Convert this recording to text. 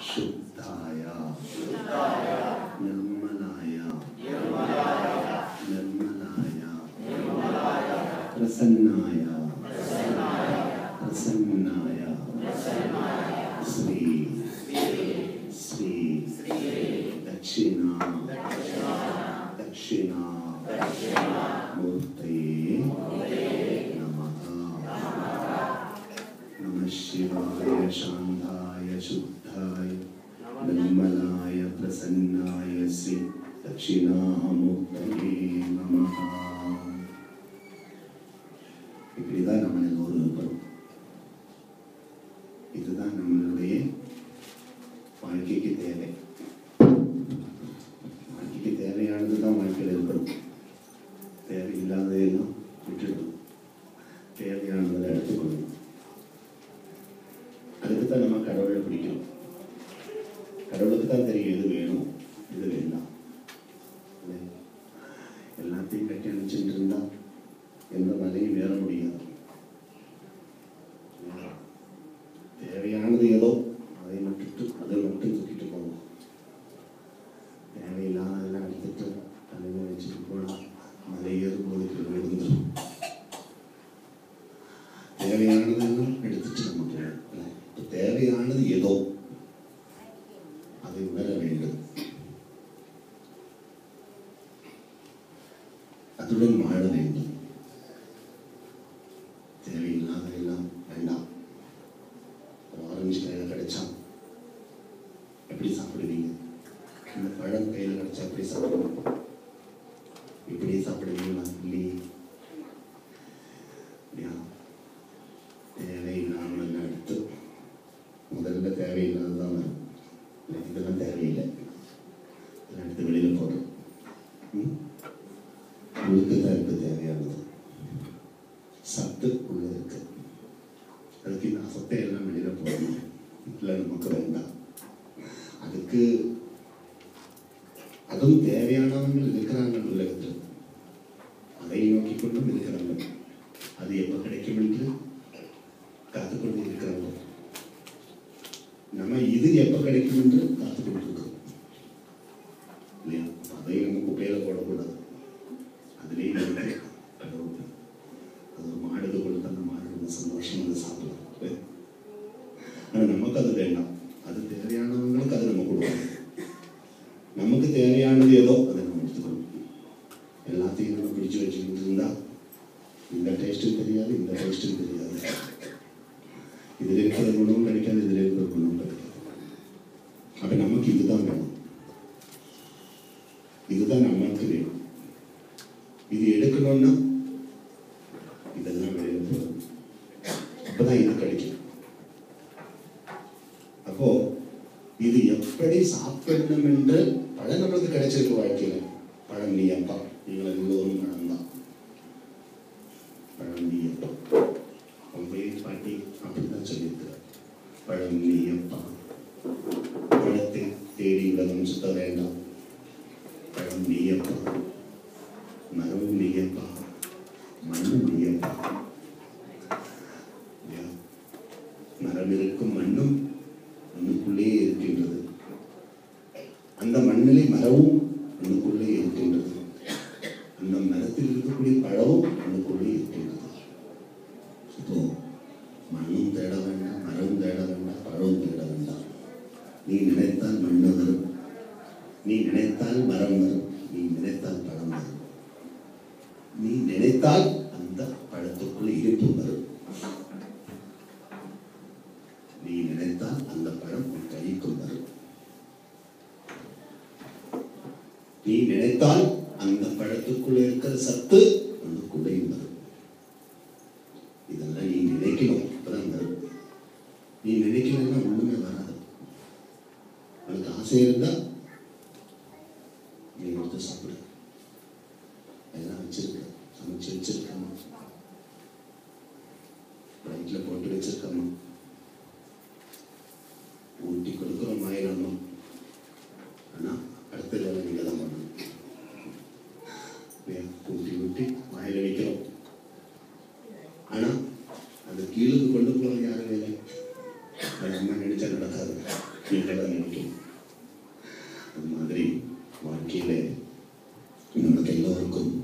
शुद्धाय निर्मलाय निर्मलाय प्रसन्नाय प्रसन्नाय श्री श्री दक्षिणा दक्षिणा मूर्तये नमः नमः शिवाय शान्ताय शुद्धाय निर्मलाय प्रसन्नाय श्री दक्षिणामूर्तये नमः இப்படிதான் நம்ம எல்லோரும் இருக்கிறோம் இதுதான் நம்மளுடைய வாழ்க்கைக்கு தேவை வாழ்க்கைக்கு தேவையானது தான் வாழ்க்கையில் இருக்கிறோம் தேவையில்லாததெல்லாம் விட்டுடணும் தேவையானதில் எடுத்துக்கொள்ளணும் அதுக்கு தான் நம்ம கடவுளை பிடிக்கணும் கடவுளுக்கு தான் தெரியும் எது வேணும் எது வேண்டாம் இல்லை? எல்லாத்தையும் கட்டி அணைச்சிட்டு இருந்தா எந்த மலையும் ஏற முடியாது தேவையானது ஏதோ அதை மட்டுட்டு அதை மட்டும் தூக்கிட்டு போகணும் தேவையில்லாததெல்லாம் எடுத்துட்டு தலைமை வச்சுட்டு போனா மலை ஏறும்போது கீழே விழுந்துடும் தேவையானதெல்லாம் எடுத்துட்டு நம்ம போகணும் இல்லை? இப்ப தேவையானது ஏதோ அதை உணர வேண்டும் அதுடன் வாழ வேண்டும் தேவையில்லாததெல்லாம் வேண்டாம் ஒரு ஆரஞ்சு கையில் கிடைச்சா எப்படி சாப்பிடுவீங்க இந்த பழம் கையில் கிடைச்சா எப்படி சாப்பிடுவீங்க இப்படி சாப்பிடுவீங்களா இல்லையே இல்லையா தேவையில்லாமல் எடுத்து முதல்ல தேவையில்லாததான் வரும் இல்லை, இதெல்லாம் தேவையில்லை இதெல்லாம் எடுத்து வெளியில் போடுறோம் ம்? உங்களுக்கு தான் இருக்கு தேவையானது சத்து உள்ள இருக்கு அதுக்கு இந்த சத்தை எல்லாம் வெளியில போடணும் இல்லை நமக்கு வேண்டாம் அதுக்கு அதுவும் தேவையானவங்க இருக்கிறாங்க உலகத்தில் அதை நோக்கி கொண்டும் இருக்கிறாங்க அது எப்போ கிடைக்கும் என்று காத்துக்கொண்டு இருக்கிறாங்க நம்ம இது எப்போ கிடைக்கும் என்று காத்துக்கொண்டு இருக்கிறோம் இல்லையா அதை நம்ம குப்பையில போடக்கூடாது அதுலேயே இருக்கு கடவுள் அது ஒரு மாடுக்கு கொடுத்து அந்த மாடு ரொம்ப சந்தோஷமா அதை சாப்பிடலாம் ஆனால் நமக்கு அது வேண்டாம் அது தேவையானவங்களுக்கு அதை நம்ம கொடுக்கணும் நமக்கு தேவையானது ஏதோ அதை நம்ம எடுத்துக்கணும் எல்லாத்தையும் நம்ம பிடிச்சு வச்சுக்கிட்டு இருந்தா இந்த டேஸ்ட்டும் தெரியாது இந்த டேஸ்ட்டும் தெரியாது இதில் இருக்கிற குணமும் கிடைக்காது இதில் இருக்கிற குணமும் கிடைக்காது அப்ப நமக்கு இதுதான் வேணும் இதுதான் நமக்கு வேணும் இது எடுக்கணும்னா இதெல்லாம் வெளியில போகணும் அப்பதான் இது கிடைக்கும் அப்போ இது எப்படி சாப்பிடணும் என்று பழம் நம்மளுக்கு கிடைச்சிருக்கு வாழ்க்கையில பழம் நீ அப்பா நீங்கள் எல்லோரும் பழம் தான் பழம் நீ அப்பா உங்க பாட்டி அப்படிதான் சொல்லியிருக்கிறார் பழம் நீ அப்பா பழத்தை தேடி உலகம் சுத்த வேண்டாம் பழம் நீ அப்பா மரம் நீயப்பா மண் நீயப்பா இல்லையா? மரம் இருக்கும் மண்ணும் மண்ணுக்குள்ளே இருக்கின்றது அந்த மண்ணிலே மரமும் மண்ணுக்குள்ளே இருக்கின்றது அந்த மரத்தில் இருக்கக்கூடிய பழமும் மண்ணுக்குள்ளே இருக்கின்றது இப்போ மண்ணும் தேட வேண்டாம் மரமும் தேட வேண்டாம் பழமும் தேட வேண்டாம் நீ நினைத்தால் மண்ணு வரும் நீ நினைத்தால் மரம் வரும் நீ நினைத்தால் பழம் வரும் நீ நினைத்தால் அந்த பழத்துக்குள் இருப்பு வரும் நீ நினைத்தால் அந்த பழம் உன் கைக்குள் வரும் நீ நினைத்தால் அந்த பழத்துக்குள் இருக்கிற சத்து அந்த குடையும் வரும் இதெல்லாம் நீ நினைக்கணும் அப்பதான் வரும் நீ நினைக்கலன்னா ஒண்ணுமே வராது உனக்கு ஆசை இருந்தா நீ எடுத்து சாப்பிடு எல்லாம் வச்சிருக்க சமைச்சு வச்சிருக்கமா பிளைட்ல போட்டு வச்சிருக்கமா ஊட்டி கொடுக்குறோம் ஆயிரமா ஆனா அடுத்த வேலை நீங்க தான் பண்ணணும் இல்லையா? ஊட்டி ஊட்டி வாயில வைக்கிறோம் ஆனா அந்த கீழுக்கு கொண்டு போறது யாரு வேலை அது அம்மா நினைச்சா நடக்காது நீங்களாம் நினைக்கும் அது மாதிரி வாழ்க்கையில நமக்கு எல்லோருக்கும்